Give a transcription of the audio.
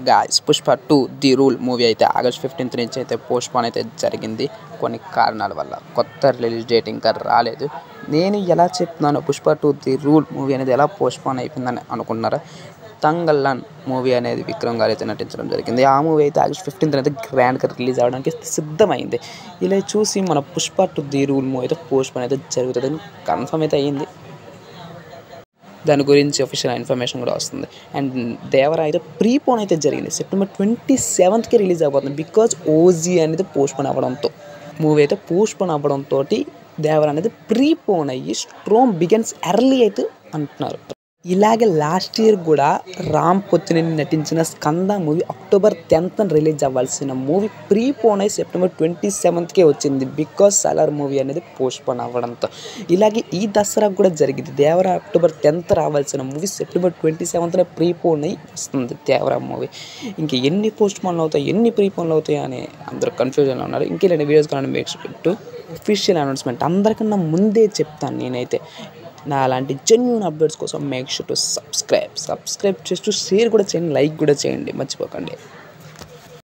guys Pushpa two the rule movie అయితే August fifteenth నుంచి అయితే పోస్ట్ పోన్ అయితే జరిగింది కొన్ని కారణాల వల్ల కొత్త రిలీజ్ డేట్ ఇంకా రాలేదు నేను ఎలా చెప్తున్నాను Pushpa two the rule movie అనేది ఎలా పోస్ట్ పోన్ అయిపోయిందని అనుకుంటున్నారా తంగల్లన్ మూవీ అనేది విక్రమ్ గారు అయితే నటించడం జరిగింది ఆ మూవీ అయితే ఆగస్ట్ ఫిఫ్టీన్త్ అయితే గ్రాండ్గా రిలీజ్ అవ్వడానికి సిద్ధమైంది ఇలా చూసి మన Pushpa two the rule movie అయితే పోస్ట్ పోన్ అయితే జరుగుతుందని కన్ఫర్మ్ అయితే అయ్యింది దాని గురించి అఫీషియల్ ఇన్ఫర్మేషన్ కూడా వస్తుంది అండ్ దేవరా అయితే ప్రీపోన్ అయితే జరిగింది సెప్టెంబర్ ట్వంటీ సెవెంత్కి రిలీజ్ అయిపోతుంది బికాజ్ ఓజీ అనేది పోస్ట్పోన్ అవ్వడంతో మూవీ అయితే పోస్ట్పోన్ అవ్వడంతో దేవర అనేది ప్రీపోన్ అయ్యి స్ట్రోమ్ బిగన్స్ ఎర్లీ అయితే అంటున్నారు ఇలాగే లాస్ట్ ఇయర్ కూడా రామ్ పొత్తినేని నటించిన Skanda movie October tenth release అవ్వాల్సిన మూవీ ప్రీపోన్ అయ్యి సెప్టెంబర్ ట్వంటీ సెవెంత్కే వచ్చింది బికాస్ సలార్ మూవీ అనేది పోస్ట్పోన్ అవ్వడంతో ఇలాగే ఈ దసరా కూడా జరిగింది దేవర అక్టోబర్ టెన్త్ రావాల్సిన మూవీ సెప్టెంబర్ ట్వంటీ సెవెంత్న ప్రీపోన్ అయ్యి వస్తుంది దేవర మూవీ ఇంక ఎన్ని పోస్ట్ పోన్లు అవుతాయి ఎన్ని ప్రీపోన్లు అవుతాయి అని అందరూ కన్ఫ్యూజన్లో ఉన్నారు ఇంక ఇలాంటి వీడియోస్ కానీ మేక్ పెట్టు అఫీషియల్ అనౌన్స్మెంట్ అందరికన్నా ముందే చెప్తాను నేనైతే నా అలాంటి జెన్యున్ అప్డేట్స్ కోసం make sure to subscribe subscribe చేస్తూ షేర్ కూడా చేయండి లైక్ కూడా చేయండి మర్చిపోకండి